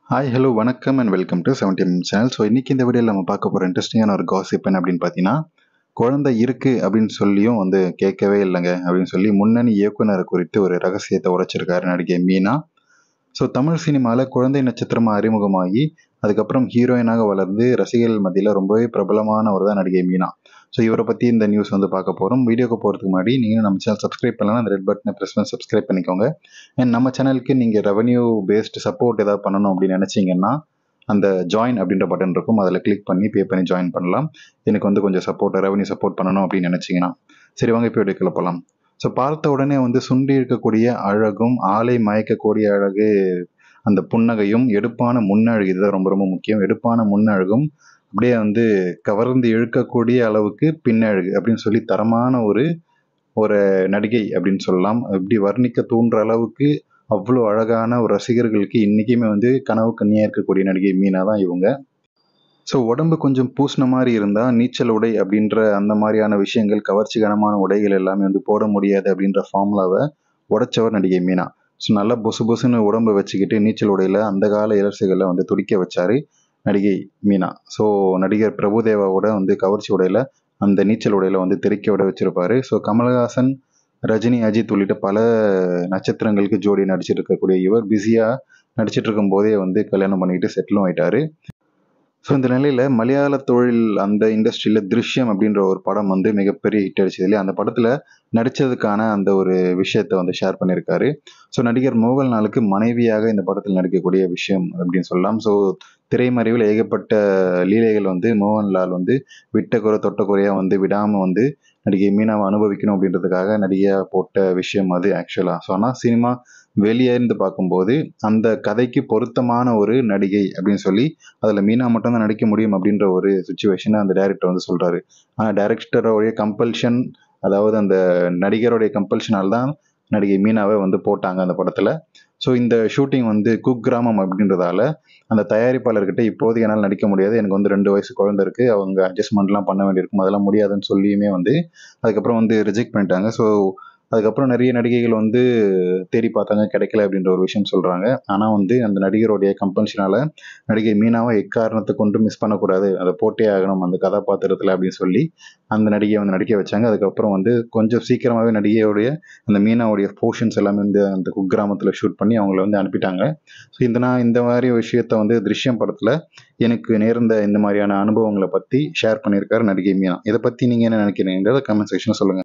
hi hello வணக்கம் and welcome to seventy M channel so இன்றைக்கி இந்த வீடியோவில் நம்ம பார்க்க போகிற இன்ட்ரெஸ்டிங்கான ஒரு காசிப் என்ன அப்படின்னு பார்த்தீங்கன்னா குழந்தை இருக்குது அப்படின்னு சொல்லியும் வந்து கேட்கவே இல்லைங்க அப்படின்னு சொல்லி முன்னணி இயக்குனர் குறித்து ஒரு ரகசியத்தை உரைச்சிருக்காரு நடிகை மீனா ஸோ தமிழ் சினிமாவில் குழந்தை நட்சத்திரமாக அறிமுகமாகி அதுக்கப்புறம் ஹீரோயினாக வளர்ந்து ரசிகர்கள் மத்தியில் ரொம்பவே பிரபலமானவர் தான் நடிகை மீனா ஸோ இவரை பற்றி இந்த நியூஸ் வந்து பார்க்க போகிறோம் வீடியோக்கு போகிறதுக்கு முன்னாடி நீங்கள் நம்ம சேனல் சப்ஸ்கிரைப் பண்ணலாம் அந்த ரெட் பட்டனை ப்ரெஸ் பண்ணி சப்ஸ்கிரைப் பண்ணிக்கோங்க அண்ட் நம்ம சேனலுக்கு நீங்கள் ரெவன்யூ பேஸ்டு சப்போர்ட் ஏதாவது பண்ணணும் அப்படின்னு நினச்சிங்கன்னா அந்த ஜாயின் அப்படின்ற பட்டன் இருக்கும் அதில் கிளிக் பண்ணி பே பண்ணி ஜாயின் பண்ணலாம் எனக்கு வந்து கொஞ்சம் சப்போர்ட் ரெவன்யூ சப்போர்ட் பண்ணணும் அப்படின்னு நினச்சிங்கன்னா சரி வாங்க இப்போ வீடியோக்குள்ள போகலாம் ஸோ பார்த்த உடனே வந்து சுண்டி இருக்கக்கூடிய அழகும் ஆளை மயக்கக்கூடிய அழகு அந்த புன்னகையும் எடுப்பான முன்னழகு இதுதான் ரொம்ப ரொம்ப முக்கியம் எடுப்பான முன்னழகும் அப்படியே வந்து கவர்ந்து இழுக்கக்கூடிய அளவுக்கு பின்னழகு அப்படின்னு சொல்லி தரமான ஒரு ஒரு நடிகை அப்படின்னு சொல்லலாம் இப்படி வர்ணிக்க தூண்டுற அளவுக்கு அவ்வளோ அழகான ஒரு ரசிகர்களுக்கு இன்றைக்குமே வந்து கனவு கண்ணியாக இருக்கக்கூடிய நடிகை மீனா தான் இவங்க ஸோ உடம்பு கொஞ்சம் பூசின மாதிரி இருந்தால் நீச்சல் உடை அப்படின்ற அந்த மாதிரியான விஷயங்கள் கவர்ச்சிகரமான உடைகள் எல்லாமே வந்து போட முடியாது அப்படின்ற ஃபார்முலாவை உடைச்சவர் நடிகை மீனா ஸோ நல்லா பொசு பொசுன்னு உடம்பு வச்சுக்கிட்டு நீச்சல் உடையில் அந்த கால இளர்ச்சிகளில் வந்து துடிக்க வச்சாரு நடிகை மீனா ஸோ நடிகர் பிரபுதேவாவோட வந்து கவர்ச்சி உடையில் அந்த நீச்சல் உடையில் வந்து தெறிக்க விட வச்சிருப்பாரு ஸோ கமலஹாசன் ரஜினி அஜித் உள்ளிட்ட பல நட்சத்திரங்களுக்கு ஜோடி நடிச்சிட்டு இருக்கக்கூடிய இவர் பிஸியாக நடிச்சிட்டு இருக்கும் போதே வந்து கல்யாணம் பண்ணிட்டு செட்டிலும் ஆயிட்டாரு ஸோ இந்த நிலையில் மலையாள தொழில் அந்த இண்டஸ்ட்ரியில் திருஷ்யம் அப்படின்ற ஒரு படம் வந்து மிகப்பெரிய ஹிட் அடிச்சது இல்லையா அந்த படத்தில் நடித்ததுக்கான அந்த ஒரு விஷயத்தை வந்து ஷேர் பண்ணியிருக்காரு ஸோ நடிகர் மோகன்லாலுக்கு மனைவியாக இந்த படத்தில் நடிக்கக்கூடிய விஷயம் அப்படின்னு சொல்லலாம் ஸோ திரைமறைவில் ஏகப்பட்ட லீலைகள் வந்து மோகன்லால் வந்து விட்ட குறை தொட்ட குறையாக வந்து விடாமல் வந்து நடிகை மீனாவை அனுபவிக்கணும் அப்படின்றதுக்காக நடிகையாக போட்ட விஷயம் அது ஆக்சுவலாக ஸோ ஆனால் சினிமா வெளியே இருந்து பார்க்கும்போது அந்த கதைக்கு பொருத்தமான ஒரு நடிகை அப்படின்னு சொல்லி அதில் மீனா மட்டும்தான் நடிக்க முடியும் அப்படின்ற ஒரு சுச்சுவேஷனை அந்த டைரக்டர் வந்து சொல்கிறாரு ஆனால் டைரக்டரோடைய கம்பல்ஷன் அதாவது அந்த நடிகருடைய கம்பல்ஷனால் தான் நடிகை மீனாவை வந்து போட்டாங்க அந்த படத்தில் ஸோ இந்த ஷூட்டிங் வந்து குக் கிராமம் அப்படின்றதால அந்த தயாரிப்பாளர்கிட்ட இப்போதைக்கு என்னால் நடிக்க முடியாது எனக்கு வந்து ரெண்டு வயசு குழந்தை இருக்குது அவங்க அட்ஜஸ்ட்மெண்ட்லாம் பண்ண வேண்டியிருக்கும் அதெல்லாம் முடியாதுன்னு சொல்லியுமே வந்து அதுக்கப்புறம் வந்து ரிஜெக்ட் பண்ணிட்டாங்க ஸோ அதுக்கப்புறம் நிறைய நடிகைகள் வந்து தேடி பார்த்தாங்க கிடைக்கல அப்படின்ற ஒரு விஷயம் சொல்கிறாங்க ஆனால் வந்து அந்த நடிகருடைய கம்பல்ஷனால் நடிகை மீனாவை எக்காரணத்தை கொண்டு மிஸ் பண்ணக்கூடாது அதை போட்டே ஆகணும் அந்த கதாபாத்திரத்தில் அப்படின்னு சொல்லி அந்த நடிகையை வந்து நடிக்க வச்சாங்க அதுக்கப்புறம் வந்து கொஞ்சம் சீக்கிரமாகவே நடிகையோடைய அந்த மீனாவுடைய போர்ஷன்ஸ் எல்லாமே வந்து அந்த குக்கிராமத்தில் ஷூட் பண்ணி அவங்கள வந்து அனுப்பிட்டாங்க ஸோ இந்த நான் இந்த மாதிரி விஷயத்த வந்து திருஷ்யம் படத்தில் எனக்கு நேர்ந்த இந்த மாதிரியான அனுபவங்களை பற்றி ஷேர் பண்ணியிருக்காரு நடிகை மீனா இதை பற்றி நீங்கள் என்ன நினைக்கிறீங்கிறத கமெண்ட் செக்ஷனில் சொல்லுங்கள்